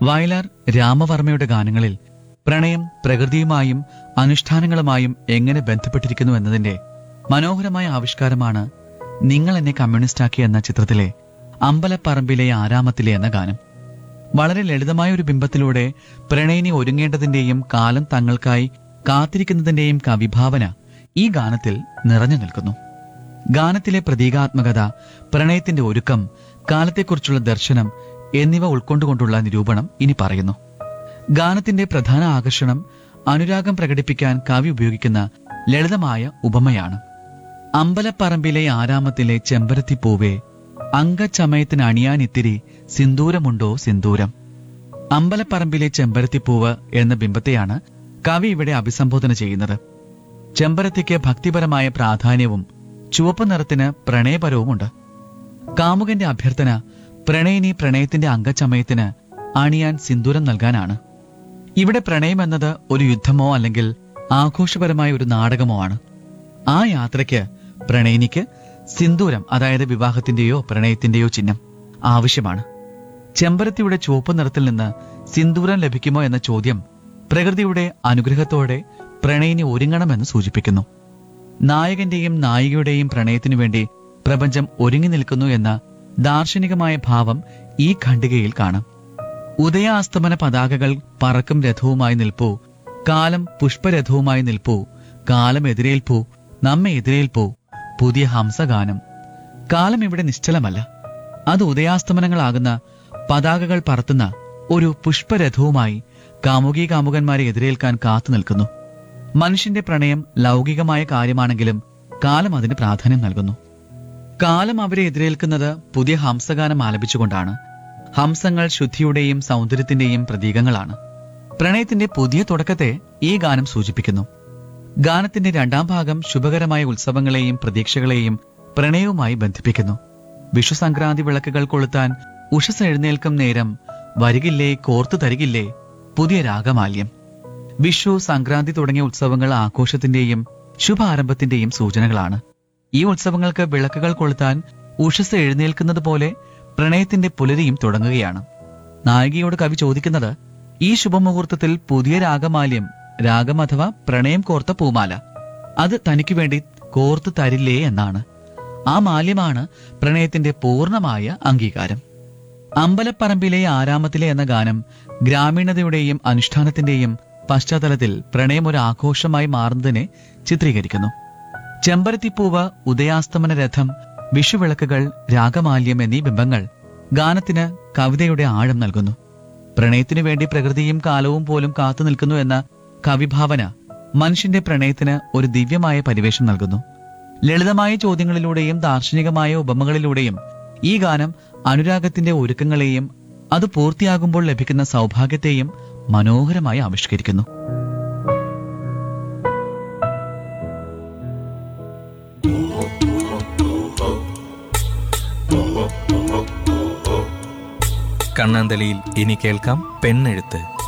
വയലാർ രാമവർമ്മയുടെ ഗാനങ്ങളിൽ പ്രണയം പ്രകൃതിയുമായും അനുഷ്ഠാനങ്ങളുമായും എങ്ങനെ ബന്ധപ്പെട്ടിരിക്കുന്നു എന്നതിന്റെ മനോഹരമായ ആവിഷ്കാരമാണ് നിങ്ങൾ എന്നെ കമ്മ്യൂണിസ്റ്റാക്കി എന്ന ചിത്രത്തിലെ അമ്പലപ്പറമ്പിലെ ആരാമത്തിലെ എന്ന ഗാനം വളരെ ലളിതമായ ഒരു ബിംബത്തിലൂടെ പ്രണയിനി ഒരുങ്ങേണ്ടതിന്റെയും കാലം തങ്ങൾക്കായി കാത്തിരിക്കുന്നതിന്റെയും കവിഭാവന ഈ ഗാനത്തിൽ നിറഞ്ഞു നിൽക്കുന്നു ഗാനത്തിലെ പ്രതീകാത്മകത പ്രണയത്തിന്റെ ഒരുക്കം കാലത്തെക്കുറിച്ചുള്ള ദർശനം എന്നിവ ഉൾക്കൊണ്ടുകൊണ്ടുള്ള നിരൂപണം ഇനി പറയുന്നു ഗാനത്തിന്റെ പ്രധാന ആകർഷണം അനുരാഗം പ്രകടിപ്പിക്കാൻ കവി ഉപയോഗിക്കുന്ന ലളിതമായ ഉപമയാണ് അമ്പലപ്പറമ്പിലെ ആരാമത്തിലെ ചെമ്പരത്തി പൂവേ അങ്കച്ചമയത്തിന് അണിയാനിത്തിരി സിന്ദൂരമുണ്ടോ സിന്ദൂരം അമ്പലപ്പറമ്പിലെ ചെമ്പരത്തിപ്പൂവ് എന്ന ബിംബത്തെയാണ് കവി ഇവിടെ അഭിസംബോധന ചെയ്യുന്നത് ചെമ്പരത്തിക്ക് ഭക്തിപരമായ പ്രാധാന്യവും ചുവപ്പ് നിറത്തിന് പ്രണയപരവുമുണ്ട് കാമുകന്റെ അഭ്യർത്ഥന പ്രണയിനി പ്രണയത്തിന്റെ അംഗച്ചമയത്തിന് അണിയാൻ സിന്ദൂരം നൽകാനാണ് ഇവിടെ പ്രണയം എന്നത് ഒരു യുദ്ധമോ അല്ലെങ്കിൽ ആഘോഷപരമായ ഒരു നാടകമോ ആണ് ആ യാത്രയ്ക്ക് പ്രണയിനിക്ക് സിന്ദൂരം അതായത് വിവാഹത്തിന്റെയോ പ്രണയത്തിന്റെയോ ചിഹ്നം ആവശ്യമാണ് ചെമ്പരത്തിയുടെ ചുവപ്പ് നിറത്തിൽ നിന്ന് സിന്ദൂരം ലഭിക്കുമോ എന്ന ചോദ്യം പ്രകൃതിയുടെ അനുഗ്രഹത്തോടെ പ്രണയിനി ഒരുങ്ങണമെന്ന് സൂചിപ്പിക്കുന്നു നായകന്റെയും നായികയുടെയും പ്രണയത്തിനു വേണ്ടി പ്രപഞ്ചം ഒരുങ്ങി നിൽക്കുന്നു എന്ന ദാർശനികമായ ഭാവം ഈ ഖണ്ഡികയിൽ കാണാം ഉദയാസ്തമന പതാകകൾ പറക്കും രഥവുമായി നിൽപ്പൂ കാലം പുഷ്പരഥവുമായി നിൽപ്പൂ കാലം എതിരേൽപ്പൂ നമ്മെ എതിരേൽപ്പൂ പുതിയ ഹംസഗാനം കാലം ഇവിടെ നിശ്ചലമല്ല അത് ഉദയാസ്തമനങ്ങളാകുന്ന പതാകകൾ പറത്തുന്ന ഒരു പുഷ്പരഥവുമായി കാമുകി കാമുകന്മാരെ എതിരേൽക്കാൻ കാത്തു നിൽക്കുന്നു മനുഷ്യന്റെ പ്രണയം ലൗകികമായ കാര്യമാണെങ്കിലും കാലം അതിന് പ്രാധാന്യം നൽകുന്നു കാലം അവരെ എതിരേൽക്കുന്നത് പുതിയ ഹംസഗാനം ആലപിച്ചുകൊണ്ടാണ് ഹംസങ്ങൾ ശുദ്ധിയുടെയും സൗന്ദര്യത്തിന്റെയും പ്രതീകങ്ങളാണ് പ്രണയത്തിന്റെ പുതിയ തുടക്കത്തെ ഈ ഗാനം സൂചിപ്പിക്കുന്നു ഗാനത്തിന്റെ രണ്ടാം ഭാഗം ശുഭകരമായ ഉത്സവങ്ങളെയും പ്രതീക്ഷകളെയും പ്രണയവുമായി ബന്ധിപ്പിക്കുന്നു വിഷു സംക്രാന്തി വിളക്കുകൾ കൊളുത്താൻ ഉഷസ് എഴുന്നേൽക്കും നേരം വരികില്ലേ കോർത്തു തരികില്ലേ പുതിയ രാഗമാല്യം വിഷു സംക്രാന്തി തുടങ്ങിയ ഉത്സവങ്ങൾ ആഘോഷത്തിന്റെയും ശുഭാരംഭത്തിന്റെയും സൂചനകളാണ് ഈ ഉത്സവങ്ങൾക്ക് വിളക്കുകൾ കൊളുത്താൻ ഉഷസ് എഴുന്നേൽക്കുന്നത് പോലെ പ്രണയത്തിന്റെ പുലരിയും തുടങ്ങുകയാണ് നായികയോട് കവി ചോദിക്കുന്നത് ഈ ശുഭമുഹൂർത്തത്തിൽ പുതിയ രാഗമാല്യം രാഗം അഥവാ പ്രണയം കോർത്ത പൂമാല അത് തനിക്ക് വേണ്ടി കോർത്തു തരില്ലേ എന്നാണ് ആ മാല്യമാണ് പ്രണയത്തിന്റെ പൂർണ്ണമായ അംഗീകാരം അമ്പലപ്പറമ്പിലെ ആരാമത്തിലെ എന്ന ഗാനം ഗ്രാമീണതയുടെയും അനുഷ്ഠാനത്തിന്റെയും പശ്ചാത്തലത്തിൽ പ്രണയം ഒരു ആഘോഷമായി മാറുന്നതിനെ ചിത്രീകരിക്കുന്നു ചെമ്പരത്തിപ്പൂവ് ഉദയാസ്തമന രഥം വിഷുവിളക്കുകൾ രാഗമാല്യം എന്നീ ബിംബങ്ങൾ ഗാനത്തിന് കവിതയുടെ ആഴം നൽകുന്നു പ്രണയത്തിനു വേണ്ടി പ്രകൃതിയും കാലവും പോലും കാത്തു നിൽക്കുന്നു എന്ന കവിഭാവന മനുഷ്യന്റെ പ്രണയത്തിന് ഒരു ദിവ്യമായ പരിവേഷം നൽകുന്നു ലളിതമായ ചോദ്യങ്ങളിലൂടെയും ദാർശനികമായ ഉപമകളിലൂടെയും ഈ ഗാനം അനുരാഗത്തിന്റെ ഒരുക്കങ്ങളെയും അത് പൂർത്തിയാകുമ്പോൾ ലഭിക്കുന്ന സൗഭാഗ്യത്തെയും മനോഹരമായി ആവിഷ്കരിക്കുന്നു കണ്ണാന്തലിയിൽ ഇനി കേൾക്കാം പെണ്ണെഴുത്ത്